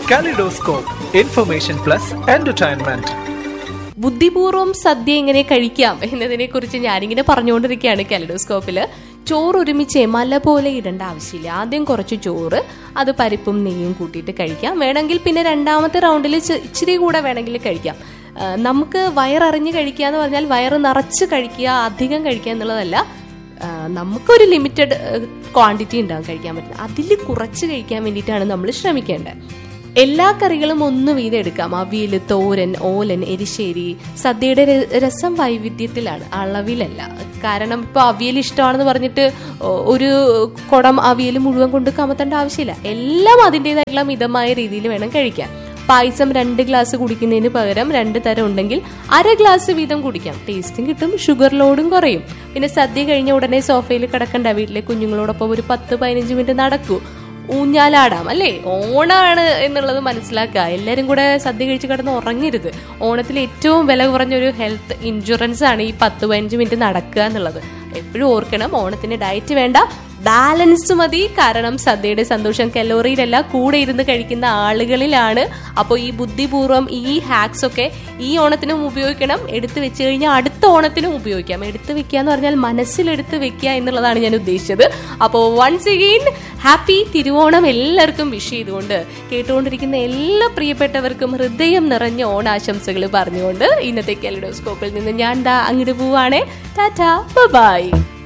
kaleidoscope information plus entertainment ബുദ്ധിപൂർവ്വം സദ്യ എങ്ങനെ കഴിക്കാം എന്നതിനെ കുറിച്ച് ഞാനിങ്ങനെ പറഞ്ഞുകൊണ്ടിരിക്കുകയാണ് കാലിഡോസ്കോപ്പില് ചോറ് ഒരുമിച്ച് മല പോലെ ഇടേണ്ട ആവശ്യമില്ല ആദ്യം കുറച്ച് ചോറ് അത് പരിപ്പും നെയ്യും കൂട്ടിയിട്ട് കഴിക്കാം വേണമെങ്കിൽ പിന്നെ രണ്ടാമത്തെ റൗണ്ടിൽ ഇച്ചിരി കൂടെ വേണമെങ്കിൽ കഴിക്കാം ആ, നമുക്ക് വയററിഞ്ഞ് കഴിക്കുക എന്ന് പറഞ്ഞാൽ വയറ് നിറച്ച് കഴിക്കുക അധികം കഴിക്കുക എന്നുള്ളതല്ല ആ, നമുക്കൊരു ലിമിറ്റഡ് ക്വാണ്ടിറ്റി ഉണ്ടാവും കഴിക്കാൻ പറ്റുന്നത് അതിൽ കുറച്ച് കഴിക്കാൻ വേണ്ടിയിട്ടാണ് നമ്മൾ ശ്രമിക്കേണ്ടത് എല്ലാ കറികളും ഒന്ന് വീതം എടുക്കാം അവിയൽ തോരൻ ഓലൻ എരിശ്ശേരി സദ്യയുടെ ര- രസം വൈവിധ്യത്തിലാണ് അളവിലല്ല കാരണം ഇപ്പൊ അവിയൽ ഇഷ്ടമാണെന്ന് പറഞ്ഞിട്ട് ഒ- ഒരു കുടം അവിയൽ മുഴുവൻ കൊണ്ട് കമത്തേണ്ട ആവശ്യമില്ല എല്ലാം അതിൻ്റെതായിട്ടുള്ള മിതമായ രീതിയിൽ വേണം കഴിക്കാൻ പായസം രണ്ട് ഗ്ലാസ് കുടിക്കുന്നതിന് പകരം രണ്ട് തരം ഉണ്ടെങ്കിൽ അര ഗ്ലാസ് വീതം കുടിക്കാം ടേസ്റ്റും കിട്ടും ഷുഗർ ലോഡും കുറയും പിന്നെ സദ്യ കഴിഞ്ഞ ഉടനെ സോഫയിൽ കിടക്കണ്ട വീട്ടിലെ കുഞ്ഞുങ്ങളോടൊപ്പം ഒരു പത്ത് പതിനഞ്ച് മിനിറ്റ് നടക്കൂ ഊഞ്ഞാലാടാം അല്ലേ ഓണാണ് എന്നുള്ളത് മനസ്സിലാക്കുക എല്ലാവരും കൂടെ സദ്യ കഴിച്ച് കിടന്ന് ഉറങ്ങരുത് ഓണത്തിൽ ഏറ്റവും വില കുറഞ്ഞ ഒരു ഹെൽത്ത് ഇൻഷുറൻസ് ആണ് ഈ പത്ത് പതിനഞ്ച് മിനിറ്റ് നടക്കുക എന്നുള്ളത് എപ്പോഴും ഓർക്കണം ഓണത്തിന് ഡയറ്റ് വേണ്ട ബാലൻസ് മതി കാരണം സദ്യയുടെ സന്തോഷം കലോറിയിലല്ല കൂടെ ഇരുന്ന് കഴിക്കുന്ന ആളുകളിലാണ് അപ്പോൾ ഈ ബുദ്ധിപൂർവ്വം ഈ ഹാക്സ് ഒക്കെ ഈ ഓണത്തിനും ഉപയോഗിക്കണം എടുത്തു വെച്ച് കഴിഞ്ഞാൽ അടുത്ത ഓണത്തിനും ഉപയോഗിക്കാം എടുത്തു വെക്കുക എന്ന് പറഞ്ഞാൽ മനസ്സിലെടുത്ത് വെക്കുക എന്നുള്ളതാണ് ഞാൻ ഉദ്ദേശിച്ചത് അപ്പോൾ വൺസ് അഗെയിൻ ഹാപ്പി തിരുവോണം എല്ലാവർക്കും വിഷ് ചെയ്തുകൊണ്ട് കേട്ടുകൊണ്ടിരിക്കുന്ന എല്ലാ പ്രിയപ്പെട്ടവർക്കും ഹൃദയം നിറഞ്ഞ ഓണാശംസകൾ പറഞ്ഞുകൊണ്ട് ഇന്നത്തെ കെലിഡോസ്കോപ്പിൽ നിന്ന് ഞാൻ ദാ അങ്ങോട്ട് പോവാണേ ടാറ്റാ ബൈ